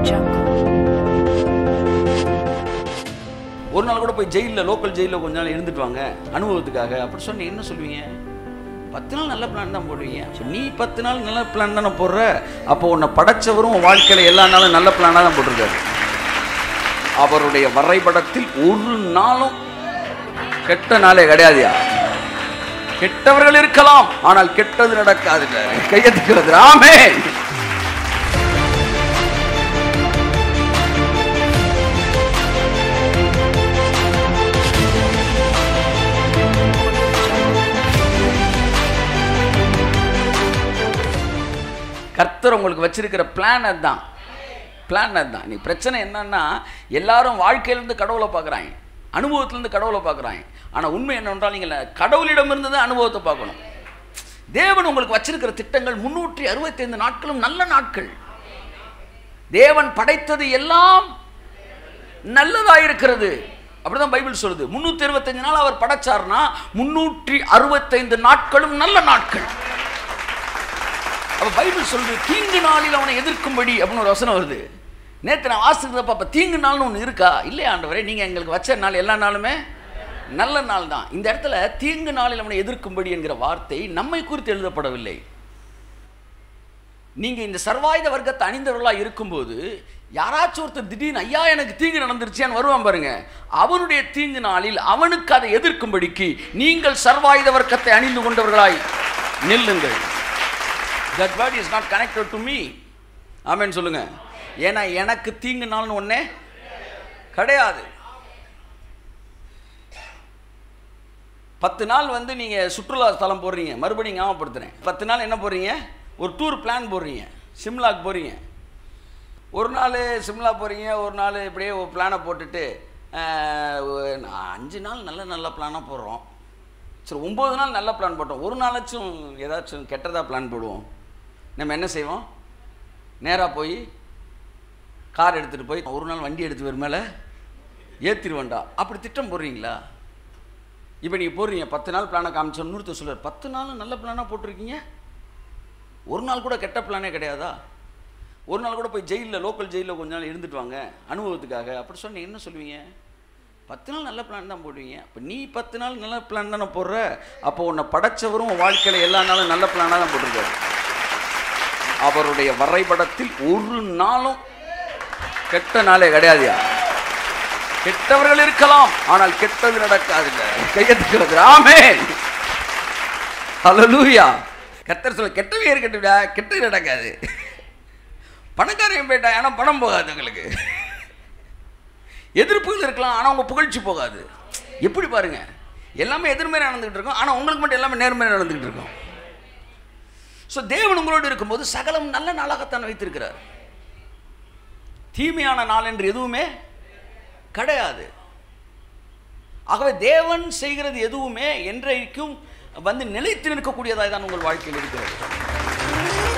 ஒரு நாள் கூட போய் ஜெயிலில் லோக்கல் ஜெயிலில் கொஞ்ச நாள் இருந்துட்டு வாங்க அனுபவத்துக்காக அப்படி சொன்னீங்க என்ன சொல்லுவீங்க பத்து நாள் நல்ல பிளான் தான் போடுவீங்க சரி, நீ பத்து நாள் நல்ல பிளான் தானே போடுற அப்போ உன்னை படைச்சவரும் உன் வாழ்க்கையில் எல்லா நாளும் நல்ல பிளானாக தான் போட்டிருக்காரு அவருடைய வரைபடத்தில் ஒரு நாளும் கெட்ட நாளே கிடையாதுயா கெட்டவர்கள் இருக்கலாம் ஆனால் கெட்டது நடக்காது கையத்துக்கு ஆமே கர்த்தர் உங்களுக்கு வச்சிருக்கிற பிளான் அதுதான் பிளான் அதுதான் நீ பிரச்சனை என்னன்னா எல்லாரும் வாழ்க்கையிலேருந்து கடவுளை பார்க்குறாங்க அனுபவத்திலேருந்து கடவுளை பார்க்குறாங்க ஆனால் உண்மை என்னவென்றால் நீங்கள் கடவுளிடமிருந்து தான் அனுபவத்தை பார்க்கணும் தேவன் உங்களுக்கு வச்சிருக்கிற திட்டங்கள் முன்னூற்றி அறுபத்தைந்து நாட்களும் நல்ல நாட்கள் தேவன் படைத்தது எல்லாம் நல்லதா இருக்கிறது அப்படிதான் பைபிள் சொல்லுது முன்னூத்தி அறுபத்தஞ்சு நாள் அவர் படைச்சார்னா முன்னூற்றி அறுபத்தைந்து நாட்களும் நல்ல நாட்கள் அப்ப பைபிள் சொல்லுது தீங்கு நாளில் அவனை எதிர்க்கும்படி அப்படின்னு ஒரு வசனம் வருது நேற்று நான் வாசிக்கிறப்ப அப்ப தீங்கு நாள்னு ஒன்று இருக்கா இல்லையா ஆண்டவரே நீங்க எங்களுக்கு வச்ச நாள் எல்லா நாளுமே நல்ல நாள் தான் இந்த இடத்துல தீங்கு நாளில் அவனை எதிர்க்கும்படி என்கிற வார்த்தை நம்மை குறித்து எழுதப்படவில்லை நீங்க இந்த சர்வாயுத வர்க்கத்தை அணிந்தவர்களா இருக்கும்போது யாராச்சும் ஒருத்தர் திடீர்னு ஐயா எனக்கு தீங்கு நடந்துருச்சியான்னு வருவான் பாருங்க அவனுடைய தீங்கு நாளில் அவனுக்கு அதை எதிர்க்கும்படிக்கு நீங்கள் சர்வாயுத வர்க்கத்தை அணிந்து கொண்டவர்களாய் நில்லுங்கள் that word is not connected to me ஆமென்னு சொல்லுங்க ஏன்னா எனக்கு தீங்கு நாள்னு ஒண்ணே கிடையாது பத்து நாள் வந்து நீங்கள் சுற்றுலா ஸ்தலம் போடுறீங்க மறுபடியும் ஞாபகப்படுத்துகிறேன் பத்து நாள் என்ன போடுறீங்க ஒரு டூர் பிளான் போடுறீங்க சிம்லாக்கு போகிறீங்க ஒரு நாள் சிம்லா போகிறீங்க ஒரு நாள் இப்படியே ஒரு பிளானை போட்டுட்டு ஆஹ், ஒரு நா- அஞ்சு நாள் நல்ல நல்ல பிளானாக போடுறோம் சரி ஒம்பது நாள் நல்ல பிளான் போட்டோம் ஒரு நாளாச்சும் ஏதாச்சும் கெட்டதாக பிளான் போடுவோம் நம்ம என்ன செய்வோம் நேராக போய் கார் எடுத்துகிட்டு போய் ஒரு நாள் வண்டி எடுத்து வரும் மேலே ஏற்றிடுவேண்டா அப்படி திட்டம் போடுறீங்களா இப்போ நீங்கள் போடுறீங்க பத்து நாள் பிளானை காமிச்சோம் இன்னொருத்தர் சொல்லுவார் பத்து நாள் நல்ல பிளானாக போட்டிருக்கீங்க ஒரு நாள் கூட கெட்ட பிளானே கிடையாதா ஒரு நாள் கூட போய் ஜெயிலில் லோக்கல் ஜெயிலில் கொஞ்ச நாள் இருந்துட்டு வாங்க அனுபவத்துக்காக அப்படி சொன்னீங்க என்ன சொல்லுவீங்க பத்து நாள் நல்ல பிளான் தான் போடுவீங்க அப்போ நீ பத்து நாள் நல்ல பிளான் தானே போடுற அப்போ உன்னை படைச்சவரும் உன் வாழ்க்கையில் எல்லா நாளும் நல்ல பிளானாக தான் போட்டிருக்காரு அவருடைய வரைபடத்தில் ஒரு நாளும் கெட்ட நாளே கிடையாதுயா கெட்டவர்கள் இருக்கலாம் ஆனால் கெட்டது நடக்காது கையத்துக்கு ஆமே ஹalleluya கர்த்தர் சொல்ல கெட்டவே இருக்கட்டும்டா கெட்டது நடக்காது பணக்காரன் போயிட்டா ஆனா பணம் போகாது உங்களுக்கு எதிர்ப்புகள் இருக்கலாம் ஆனா உங்க புகழ்ச்சி போகாது எப்படி பாருங்க எல்லாமே எதிர்மறை நடந்துகிட்டு இருக்கும் ஆனா உங்களுக்கு மட்டும் எல்லாமே நேர்மறை நடந்துகிட்டு இருக்கும் ஸோ தேவன் உங்களோடு இருக்கும்போது சகலம் நல்ல நாளாகத்தான் வைத்திருக்கிறார் தீமையான நாள் என்று எதுவுமே கிடையாது ஆகவே தேவன் செய்கிறது எதுவுமே என்றைக்கும் வந்து நிலைத்து நிற்கக்கூடியதாய் தான் உங்கள் வாழ்க்கையில் இருக்கிறது